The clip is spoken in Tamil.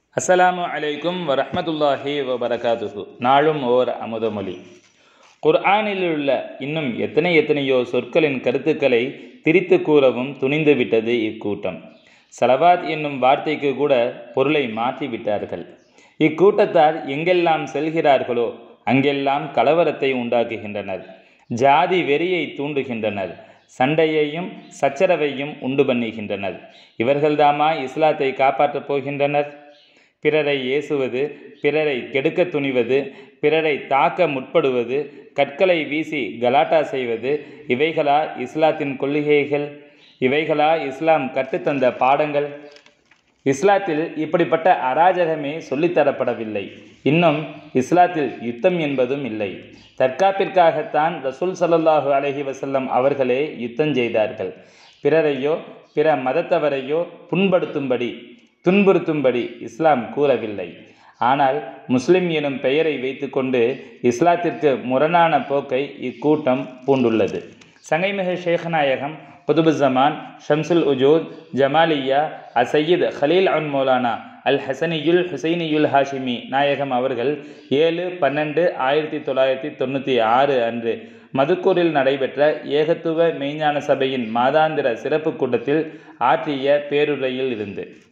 அஸ்ஸலாமு அலைக்கும் வரஹ்மத்துல்லாஹி வபரகாதுஹு நாளும் ஓர் அமுதமொழி குர்ஆனில் உள்ள இன்னும் எத்தனை எத்தனையோ சொற்களின் கருத்துக்களை திரித்து கூறவும் துணிந்து விட்டது இக்கூட்டம் சலவாத் என்னும் வார்த்தைக்கு கூட பொருளை மாற்றி விட்டார்கள் இக்கூட்டத்தார் எங்கெல்லாம் செல்கிறார்களோ அங்கெல்லாம் கலவரத்தை உண்டாக்குகின்றனர் ஜாதி வெறியை தூண்டுகின்றனர் சண்டையையும் சச்சரவையும் உண்டு பண்ணுகின்றனர் இவர்கள்தாமா இஸ்லாத்தை காப்பாற்றப் போகின்றனர் பிறரை ஏசுவது பிறரை கெடுக்க துணிவது பிறரை தாக்க முற்படுவது கற்களை வீசி கலாட்டா செய்வது இவைகளா இஸ்லாத்தின் கொள்கைகள் இவைகளா இஸ்லாம் கற்றுத்தந்த பாடங்கள் இஸ்லாத்தில் இப்படிப்பட்ட அராஜகமே சொல்லித்தரப்படவில்லை இன்னும் இஸ்லாத்தில் யுத்தம் என்பதும் இல்லை தற்காப்பிற்காகத்தான் ரசூல் சல்லல்லாஹு அலஹி வசல்லம் அவர்களே யுத்தம் செய்தார்கள் பிறரையோ பிற மதத்தவரையோ புண்படுத்தும்படி துன்புறுத்தும்படி இஸ்லாம் கூறவில்லை ஆனால் முஸ்லிம் எனும் பெயரை வைத்துக்கொண்டு இஸ்லாத்திற்கு முரணான போக்கை இக்கூட்டம் பூண்டுள்ளது சங்கைமிகு ஷேഖநாயகம் குதுபுசமான் ஷம்சுல் உஜூத் ஜமாலியா அசையீத் ஹலீல் அன் மௌலானா அல் ஹசனியுல் ஹுசைனியுல் ஹாஷிமி நாயகம் அவர்கள் ஏழு பன்னெண்டு ஆயிரத்தி தொள்ளாயிரத்தி தொண்ணூற்றி ஆறு அன்று மதுக்கூரில் நடைபெற்ற ஏகத்துவ மெய்ஞான சபையின் மாதாந்திர சிறப்பு கூட்டத்தில் ஆற்றிய பேருரையில் இருந்து